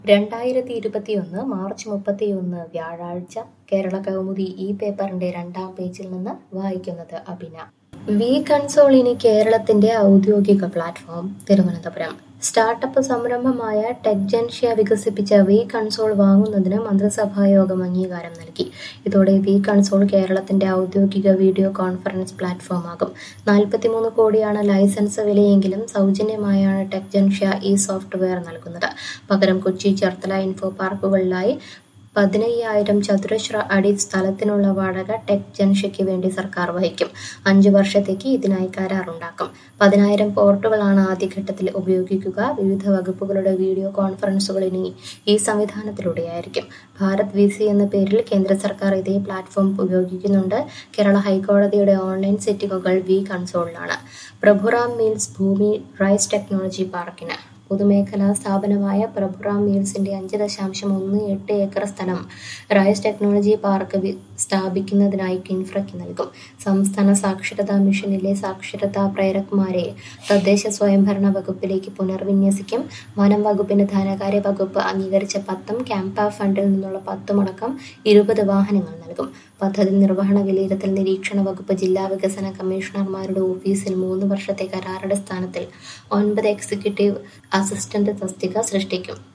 രണ്ടായിരത്തി ഇരുപത്തിയൊന്ന് മാർച്ച് മുപ്പത്തിയൊന്ന് വ്യാഴാഴ്ച കേരള കൗമുദി ഈ പേപ്പറിന്റെ രണ്ടാം പേജിൽ നിന്ന് വായിക്കുന്നത് അഭിന വി കൺസോൾ ഇനി കേരളത്തിന്റെ ഔദ്യോഗിക പ്ലാറ്റ്ഫോം തിരുവനന്തപുരം സ്റ്റാർട്ടപ്പ് സംരംഭമായ ടെക്ജൻഷ്യ വികസിപ്പിച്ച വി കൺസോൾ വാങ്ങുന്നതിന് മന്ത്രിസഭാ യോഗം അംഗീകാരം നൽകി ഇതോടെ വി കൺസോൾ കേരളത്തിന്റെ ഔദ്യോഗിക വീഡിയോ കോൺഫറൻസ് പ്ലാറ്റ്ഫോമാകും നാൽപ്പത്തിമൂന്ന് കോടിയാണ് ലൈസൻസ് വിലയെങ്കിലും സൗജന്യമായാണ് ടെക്ജൻഷ്യ ഈ സോഫ്റ്റ്വെയർ നൽകുന്നത് പകരം കൊച്ചി ചേർത്തല ഇൻഫോ പാർക്കുകളിലായി പതിനയ്യായിരം ചതുരശ്ര അടി സ്ഥലത്തിനുള്ള വാടക ടെക് ജൻഷയ്ക്ക് വേണ്ടി സർക്കാർ വഹിക്കും അഞ്ചു വർഷത്തേക്ക് ഇതിനായി കരാറുണ്ടാക്കും പതിനായിരം പോർട്ടുകളാണ് ആദ്യഘട്ടത്തിൽ ഉപയോഗിക്കുക വിവിധ വകുപ്പുകളുടെ വീഡിയോ കോൺഫറൻസുകൾ ഇനി ഈ സംവിധാനത്തിലൂടെയായിരിക്കും ഭാരത് വി സി എന്ന പേരിൽ കേന്ദ്ര സർക്കാർ ഇതേ പ്ലാറ്റ്ഫോം ഉപയോഗിക്കുന്നുണ്ട് കേരള ഹൈക്കോടതിയുടെ ഓൺലൈൻ സെറ്റിംഗുകൾ വി കൺസോളിലാണ് പ്രഭുറാം മീൽസ് ഭൂമി റൈസ് ടെക്നോളജി പാർക്കിന് പൊതുമേഖലാ സ്ഥാപനമായ പ്രഭുറാം മീൽസിന്റെ അഞ്ച് ദശാംശം ഒന്ന് എട്ട് ഏക്കർ സ്ഥലം റൈസ് ടെക്നോളജി പാർക്ക് വി- സ്ഥാപിക്കുന്നതിനായി കിൻഫ്രയ്ക്ക് നൽകും സംസ്ഥാന സാക്ഷരതാ മിഷനിലെ സാക്ഷരതാ പ്രേരക്മാരെ തദ്ദേശ സ്വയംഭരണ വകുപ്പിലേക്ക് പുനർവിന്യസിക്കും വനം വകുപ്പിന് ധനകാര്യ വകുപ്പ് അംഗീകരിച്ച പത്തും ക്യാമ്പ ഫണ്ടിൽ നിന്നുള്ള പത്തുമടക്കം ഇരുപത് വാഹനങ്ങൾ നൽകും പദ്ധതി നിർവഹണ വിലയിരുത്തൽ നിരീക്ഷണ വകുപ്പ് ജില്ലാ വികസന കമ്മീഷണർമാരുടെ ഓഫീസിൽ മൂന്ന് വർഷത്തെ കരാറടിസ്ഥാനത്തിൽ ഒൻപത് എക്സിക്യൂട്ടീവ് അസിസ്റ്റന്റ് തസ്തിക സൃഷ്ടിക്കും